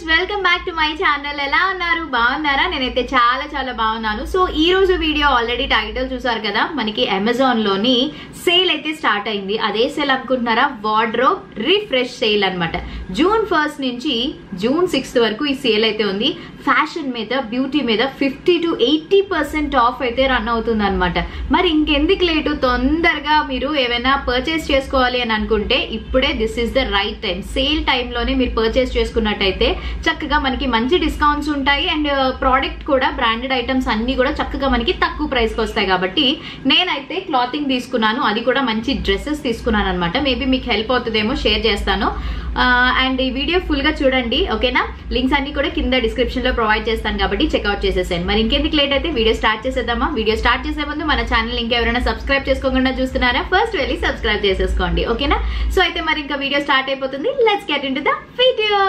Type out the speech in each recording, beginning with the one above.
welcome back to my channel ఎలా ఉన్నారు బాగున్నారా నేనైతే చాలా చాలా బాగున్నాను సో ఈ రోజు వీడియో ఆల్రెడీ టైటిల్ చూసారు కదా మనకి అమెజాన్ లోని సేల్ అయితే స్టార్ట్ అయింది అదే సేల్ అనుకుంటున్నారా వార్డ్రోబ్ రిఫ్రెష్ సేల్ అన్నమాట జూన్ ఫస్ట్ నుంచి జూన్ సిక్స్త్ వరకు ఈ సేల్ అయితే ఉంది ఫ్యాషన్ మీద బ్యూటీ మీద fifty to eighty percent off అయితే రన్ అవుతుంది అనమాట మరి ఇంకెందుకు లేటు తొందరగా మీరు ఏమైనా పర్చేస్ చేసుకోవాలి అని అనుకుంటే ఇప్పుడే this is the right time sale టైంలోనే మీరు పర్చేస్ చేసుకున్నట్టయితే చక్కగా మనకి మంచి డిస్కౌంట్స్ ఉంటాయి అండ్ ప్రోడక్ట్ కూడా బ్రాండెడ్ ఐటమ్స్ అన్ని కూడా చక్కగా మనకి తక్కువ ప్రైస్కి వస్తాయి కాబట్టి నేనైతే క్లాతింగ్ తీసుకున్నాను అది కూడా మంచి డ్రెస్సెస్ తీసుకున్నాను అనమాట మేబీ మీకు హెల్ప్ అవుతుందేమో షేర్ చేస్తాను అండ్ ఈ వీడియో ఫుల్ గా చూడండి ఓకేనా లింక్స్ అన్ని కూడా కింద డిస్క్రిప్షన్ లో ప్రొవైడ్ చేస్తాను కాబట్టి చెక్అవుట్ చేసేసాను మరి ఇంకెందుకు లేట్ అయితే వీడియో స్టార్ట్ చేసేద్దామా వీడియో స్టార్ట్ చేసే ముందు మన ఛానల్ ఇంకెవరైనా సబ్స్క్రైబ్ చేసుకోకుండా చూస్తున్నారా ఫస్ట్ వెళ్ళి సబ్స్క్రైబ్ చేసేసుకోండి ఓకేనా సో అయితే మరి ఇంకా వీడియో స్టార్ట్ అయిపోతుంది let's get into the video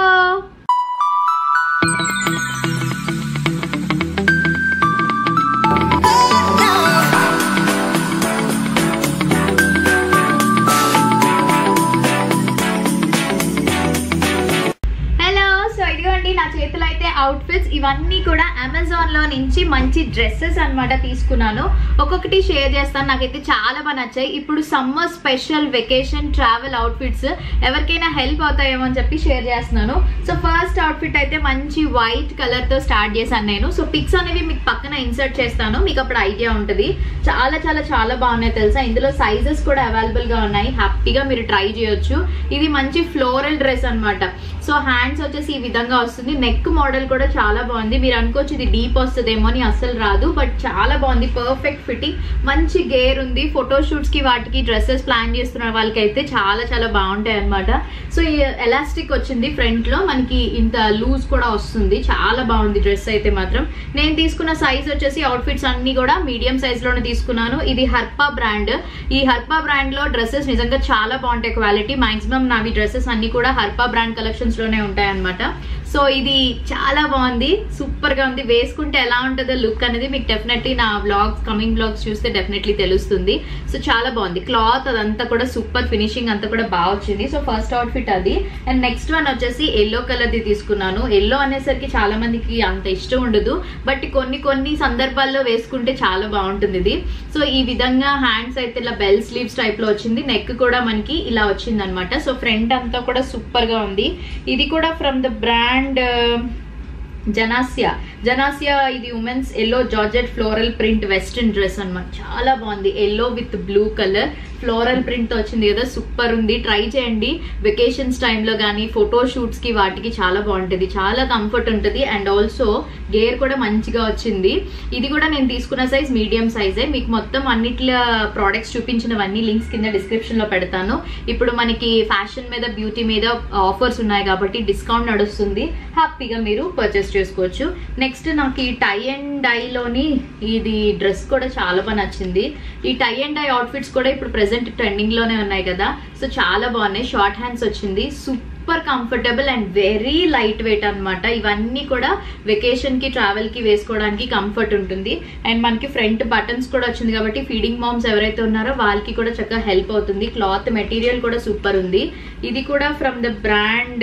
hello so ఇదిగోండి నా చేతిలో అయితే అవుట్ఫిట్స్ ఇవన్నీ కూడా అమెజాన్ లో నుంచి మంచి డ్రెస్సెస్ అన్నమాట తీసుకున్నాను ఒక్కొక్కటి షేర్ చేస్తాను నాకైతే చాలా బాగా నచ్చాయి ఇప్పుడు summer special vacation travel outfits ఎవరికైనా హెల్ప్ అవుతాయేమో అని చెప్పి షేర్ చేస్తున్నాను సో ఫస్ట్ అవుట్ఫిట్ అయితే మంచి వైట్ కలర్ తో స్టార్ట్ చేశాను నేను సో పిక్స్ అనేవి మీకు పక్కన ఇన్సర్ట్ చేస్తాను మీకు అప్పుడు ఐడియా ఉంటుంది చాలా చాలా చాలా బాగున్నాయి తెలుసా ఇందులో సైజెస్ కూడా అవైలబుల్ గా ఉన్నాయి హ్యాపీగా మీరు ట్రై చేయొచ్చు ఇది మంచి ఫ్లోరల్ డ్రెస్ అన్నమాట సో హ్యాండ్స్ వచ్చేసి ఈ విధంగా వస్తుంది నెక్ మోడల్ కూడా చాలా బాగుంది మీరు అనుకోవచ్చు ఇది డీప్ వస్తుందేమో అని అస్సలు రాదు బట్ చాలా బాగుంది పర్ఫెక్ట్ ఫిట్టింగ్ మంచి గేర్ ఉంది ఫోటో షూట్స్ కి వాటికి డ్రెస్సెస్ ప్లాన్ చేస్తున్న వాళ్ళకైతే చాలా చాలా బాగుంటాయి అనమాట సో ఈ ఎలాస్టిక్ వచ్చింది ఫ్రంట్ లో మనకి ఇంత లూజ్ కూడా వస్తుంది చాలా బాగుంది డ్రెస్ అయితే మాత్రం నేను తీసుకున్న సైజ్ వచ్చేసి అవుట్ఫిట్స్ అన్ని కూడా మీడియం సైజ్ లోనే తీసుకున్నాను ఇది హర్పా బ్రాండ్ ఈ హర్పా బ్రాండ్ లో డ్రెస్సెస్ నిజంగా చాలా బాగుంటాయి క్వాలిటీ మాక్సిమం నావి డ్రెస్సెస్ అన్ని కూడా హర్పా బ్రాండ్ కలెక్షన్స్ లోనే ఉంటాయి అనమాట సో ఇది చాలా బాగుంది సూపర్ గా ఉంది వేసుకుంటే ఎలా ఉంటుందో లుక్ అనేది మీకు డెఫినెట్లీ నా బ్లాగ్స్ కమింగ్ బ్లాగ్స్ చూస్తే డెఫినెట్లీ తెలుస్తుంది సో చాలా బాగుంది క్లాత్ అదంతా కూడా సూపర్ ఫినిషింగ్ అంతా కూడా బాగా వచ్చింది సో ఫస్ట్ అవుట్ఫిట్ అది అండ్ నెక్స్ట్ వన్ వచ్చేసి ఎల్లో కలర్ ది తీసుకున్నాను ఎల్లో అనేసరికి చాలా మందికి అంత ఇష్టం ఉండదు బట్ కొన్ని కొన్ని సందర్భాల్లో వేసుకుంటే చాలా బాగుంటుంది ఇది సో ఈ విధంగా హ్యాండ్స్ అయితే ఇలా బెల్ స్లీవ్స్ టైప్ లో వచ్చింది నెక్ కూడా మనకి ఇలా వచ్చింది అనమాట సో ఫ్రంట్ అంతా కూడా సూపర్ గా ఉంది ఇది కూడా from the brand Janasya Janasya ఇది women's yellow georgette floral print western dress అన్నమాట చాలా బాగుంది yellow with blue colour floral print తో వచ్చింది కదా సూపర్ ఉంది ట్రై చేయండి వెకేషన్స్ టైంలో కానీ ఫోటో షూట్స్ కి వాటికి చాలా బాగుంటుంది చాలా కంఫర్ట్ ఉంటుంది అండ్ ఆల్సో గేర్ కూడా మంచిగా వచ్చింది ఇది కూడా నేను తీసుకున్న సైజ్ మీడియం సైజే మీకు మొత్తం అన్నిట్ల ప్రోడక్ట్స్ చూపించినవన్నీ లింక్స్ కింద డిస్క్రిప్షన్ లో పెడతాను ఇప్పుడు మనకి ఫ్యాషన్ మీద బ్యూటీ మీద ఆఫర్స్ ఉన్నాయి కాబట్టి డిస్కౌంట్ నడుస్తుంది హ్యాపీగా మీరు పర్చేస్ చేసుకోవచ్చు నెక్స్ట్ నాకు ఈ టై అండ్ డైలోని ఇది డ్రెస్ కూడా చాలా బాగా నచ్చింది ఈ టై అండ్ డై అవుట్ఫిట్స్ కూడా ఇప్పుడు ప్రెసెంట్ ట్రెండింగ్ లోనే ఉన్నాయి కదా సో చాలా బాగున్నాయి షార్ట్ హ్యాండ్స్ వచ్చింది super comfortable and very light weight అనమాట ఇవన్నీ కూడా వెకేషన్ కి ట్రావెల్ కి వేసుకోవడానికి కంఫర్ట్ ఉంటుంది అండ్ మనకి ఫ్రంట్ బటన్స్ కూడా వచ్చింది కాబట్టి ఫీడింగ్ మామ్స్ ఎవరైతే ఉన్నారో వాళ్ళకి కూడా చక్కగా హెల్ప్ అవుతుంది క్లాత్ మెటీరియల్ కూడా సూపర్ ఉంది ఇది కూడా ఫ్రమ్ ద బ్రాండ్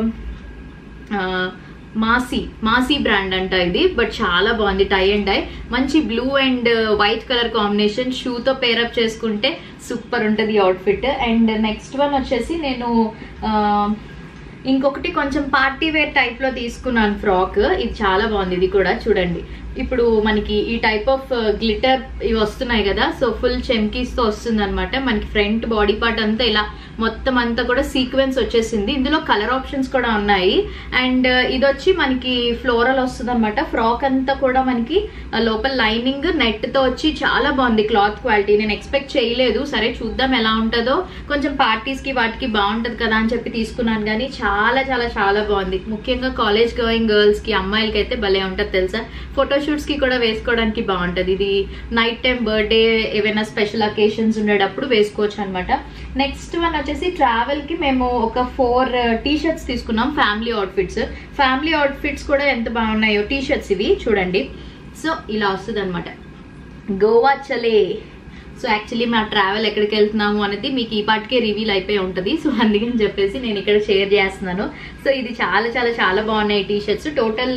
మాసీ మాసీ బ్రాండ్ అంట ఇది బట్ చాలా బాగుంది టై అండ్ డై మంచి blue and white colour combination షూతో పేరప్ చేసుకుంటే సూపర్ ఉంటుంది అవుట్ఫిట్ అండ్ నెక్స్ట్ వన్ వచ్చేసి నేను ఇంకొకటి కొంచెం పార్టీ వేర్ టైప్ లో తీసుకున్నాను ఫ్రాక్ ఇది చాలా బాగుంది ఇది కూడా చూడండి ఇప్పుడు మనకి ఈ టైప్ ఆఫ్ గ్లిటర్ ఇవి వస్తున్నాయి కదా సో ఫుల్ చెమ్కీస్ తో వస్తుంది అనమాట మనకి ఫ్రంట్ బాడీ పార్ట్ అంతా ఇలా మొత్తం అంతా కూడా సీక్వెన్స్ వచ్చేసింది ఇందులో కలర్ ఆప్షన్స్ కూడా ఉన్నాయి అండ్ ఇది వచ్చి మనకి ఫ్లోరల్ వస్తుంది అనమాట ఫ్రాక్ అంతా కూడా మనకి లోపల లైనింగ్ నెట్ తో వచ్చి చాలా బాగుంది క్లాత్ క్వాలిటీ నేను ఎక్స్పెక్ట్ చేయలేదు సరే చూద్దాం ఎలా ఉంటుందో కొంచెం పార్టీస్ కి వాటికి బాగుంటది కదా అని చెప్పి తీసుకున్నాను కానీ చాలా చాలా చాలా బాగుంది ముఖ్యంగా కాలేజ్ గోయింగ్ గర్ల్స్ కి అమ్మాయిలకి అయితే భలే ఉంటది తెలుసా ఫోటో షూట్స్ కి కూడా వేసుకోవడానికి బాగుంటది ఇది నైట్ టైం బర్త్డే ఏవైనా స్పెషల్ అకేషన్స్ ఉండేటప్పుడు వేసుకోవచ్చు అనమాట నెక్స్ట్ వన్ వచ్చేసి ట్రావెల్ కి మేము ఒక ఫోర్ టీ షర్ట్స్ తీసుకున్నాం ఫ్యామిలీ అవుట్ఫిట్స్ ఫ్యామిలీ అవుట్ఫిట్స్ కూడా ఎంత బాగున్నాయో టీ షర్ట్స్ ఇవి చూడండి సో ఇలా వస్తుంది అనమాట గోవా చలే సో యాక్చువల్లీ మా ట్రావెల్ ఎక్కడికి వెళ్తున్నాము అనేది మీకు ఈ పాటికే రివీల్ అయిపోయి ఉంటుంది సో అందుకని చెప్పేసి నేను ఇక్కడ షేర్ చేస్తున్నాను సో ఇది చాలా చాలా చాలా బాగున్నాయి టీ షర్ట్స్ టోటల్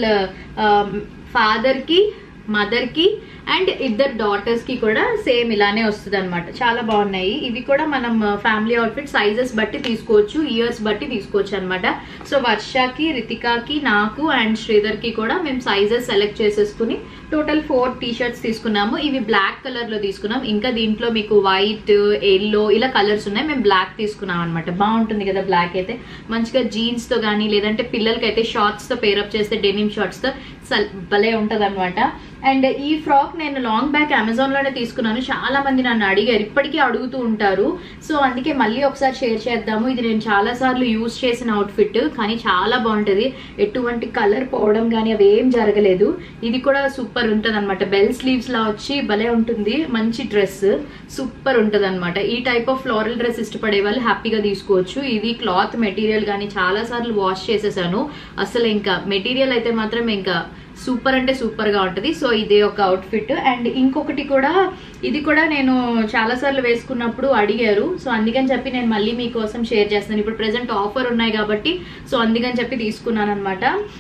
ఫాదర్కి మదర్కి అండ్ ఇద్దరు డాటర్స్ కి కూడా సేమ్ ఇలానే వస్తుంది అనమాట చాలా బాగున్నాయి ఇవి కూడా మనం ఫ్యామిలీ అవుట్ఫిట్ సైజెస్ బట్టి తీసుకోవచ్చు ఇయర్స్ బట్టి తీసుకోవచ్చు అనమాట సో వర్షకి రితికాకి నాకు అండ్ శ్రీధర్ కి కూడా మేము సైజెస్ సెలెక్ట్ చేసేసుకుని టోటల్ ఫోర్ టీ షర్ట్స్ తీసుకున్నాము ఇవి బ్లాక్ కలర్ లో తీసుకున్నాం ఇంకా దీంట్లో మీకు వైట్ ఎల్లో ఇలా కలర్స్ ఉన్నాయి మేము బ్లాక్ తీసుకున్నాం అనమాట బాగుంటుంది కదా బ్లాక్ అయితే మంచిగా జీన్స్ తో కానీ లేదంటే పిల్లలకి అయితే షార్ట్స్ తో పేరప్ చేస్తే డెనిమ్ షార్ట్స్ తో సల్- భలే ఉంటది అనమాట అండ్ ఈ ఫ్రాక్ నేను లాంగ్ బ్యాక్ అమెజాన్ లోనే తీసుకున్నాను చాలా మంది నన్ను అడిగారు ఇప్పటికీ అడుగుతూ ఉంటారు సో అందుకే మళ్ళీ ఒకసారి షేర్ చేద్దాము ఇది నేను చాలా సార్లు యూజ్ చేసిన అవుట్ఫిట్ కానీ చాలా బాగుంటది ఎటువంటి కలర్ పోవడం కానీ అవి ఏం జరగలేదు ఇది కూడా సూపర్ ఉంటది అనమాట బెల్ స్లీవ్స్ లా వచ్చి భలే ఉంటుంది మంచి డ్రెస్ సూపర్ ఉంటది అనమాట ఈ టైప్ ఆఫ్ ఫ్లోరల్ డ్రెస్ ఇష్టపడే వాళ్ళు హ్యాపీగా తీసుకోవచ్చు ఇది క్లాత్ మెటీరియల్ కానీ చాలా సార్లు వాష్ చేసేసాను అసలు ఇంకా మెటీరియల్ అయితే మాత్రం ఇంకా సూపర్ అంటే సూపర్ గా ఉంటది సో ఇదే ఒక అవుట్ఫిట్ అండ్ ఇంకొకటి కూడా ఇది కూడా నేను చాలా సార్లు వేసుకున్నప్పుడు అడిగారు సో అందుకని చెప్పి నేను మళ్ళీ మీకోసం షేర్ చేస్తాను ఇప్పుడు ప్రెసెంట్ ఆఫర్ ఉన్నాయి కాబట్టి సో అందుకని చెప్పి తీసుకున్నాను అనమాట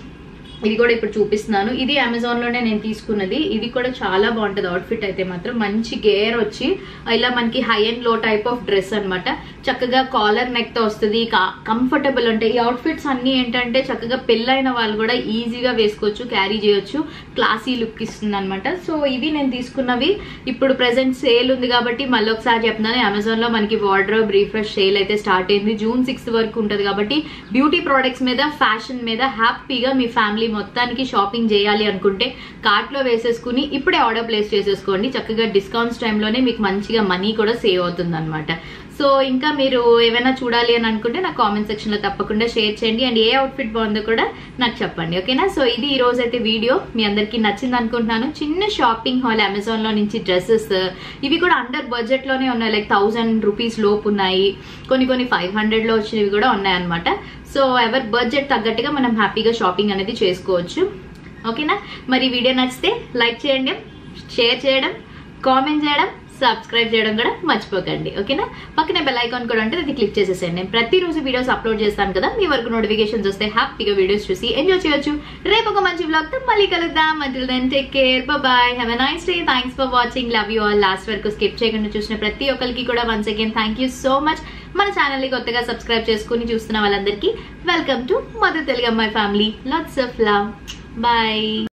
ఇది కూడా ఇప్పుడు చూపిస్తున్నాను ఇది అమెజాన్ లోనే నేను తీసుకున్నది ఇది కూడా చాలా బాగుంటది అవుట్ఫిట్ అయితే మాత్రం మంచి గేర్ వచ్చి ఇలా మనకి high and low type of dress అన్నమాట చక్కగా కాలర్ నెక్ తో వస్తుంది కంఫర్టబుల్ అంటే ఈ అవుట్ఫిట్స్ అన్ని ఏంటంటే చక్కగా పెళ్ళైన వాళ్ళు కూడా ఈజీగా వేసుకోవచ్చు క్యారీ చేయొచ్చు క్లాసీ లుక్ ఇస్తుంది అనమాట సో ఇవి నేను తీసుకున్నవి ఇప్పుడు ప్రెసెంట్ సేల్ ఉంది కాబట్టి మళ్ళీ ఒకసారి చెప్తున్నాను అమెజాన్ లో మనకి వార్డ్రోబ్ రీఫ్రెష్ సేల్ అయితే స్టార్ట్ అయింది జూన్ సిక్స్త్ వరకు ఉంటుంది కాబట్టి బ్యూటీ ప్రోడక్ట్స్ మీద ఫ్యాషన్ మీద హ్యాపీగా మీ ఫ్యామిలీ మొత్తానికి షాపింగ్ చేయాలి అనుకుంటే కార్ట్ లో వేసేసుకుని ఇప్పుడే ఆర్డర్ ప్లేస్ చేసేసుకోండి చక్కగా డిస్కౌంట్స్ టైంలోనే మీకు మంచిగా మనీ కూడా సేవ్ అవుతుంది అనమాట సో ఇంకా మీరు ఏమైనా చూడాలి అని అనుకుంటే నాకు కామెంట్ సెక్షన్ లో తప్పకుండా షేర్ చేయండి అండ్ ఏ అవుట్ఫిట్ బాగుందో కూడా నాకు చెప్పండి ఓకేనా సో ఇది ఈ రోజు అయితే వీడియో మీ అందరికీ నచ్చింది అనుకుంటున్నాను చిన్న షాపింగ్ హాల్ అమెజాన్ లో నుంచి డ్రెస్సెస్ ఇవి కూడా అండర్ బడ్జెట్ లోనే ఉన్నాయి లైక్ థౌసండ్ రూపీస్ లోపు ఉన్నాయి కొన్ని కొన్ని ఫైవ్ హండ్రెడ్ లో వచ్చినవి కూడా ఉన్నాయి అనమాట సో ఎవరి బడ్జెట్ తగ్గట్టుగా మనం హ్యాపీగా షాపింగ్ అనేది చేసుకోవచ్చు ఓకేనా మరి వీడియో నచ్చితే లైక్ చేయండి షేర్ చేయడం కామెంట్ చేయడం సబ్స్క్రైబ్ చేయడం కూడా మర్చిపోకండి ఓకేనా పక్కనే బెల్ ఐకాన్ కూడా ఉంటుంది అది క్లిక్ చేసేసేయండి నేను ప్రతిరోజు వీడియోస్ అప్లోడ్ చేస్తాను కదా మీ వరకు నోటిఫికేషన్స్ వస్తే హ్యాపీగా వీడియోస్ చూసి ఎంజాయ్ చేయొచ్చు రేపు ఒక మంచి బ్లాగ్ తో మళ్ళీ కలుద్దాం until then take care bye have a nice day thanks for watching love you all last వరకు స్కిప్ చేయకుండా చూసిన ప్రతి ఒక్కరికి కూడా once again thank you so much మన ఛానల్ ని కొత్తగా సబ్స్క్రైబ్ చేసుకుని చూస్తున్న వాళ్ళందరికీ వెల్కమ్ టు మదర్ తెలుగు అమ్మాయి family lots of love bye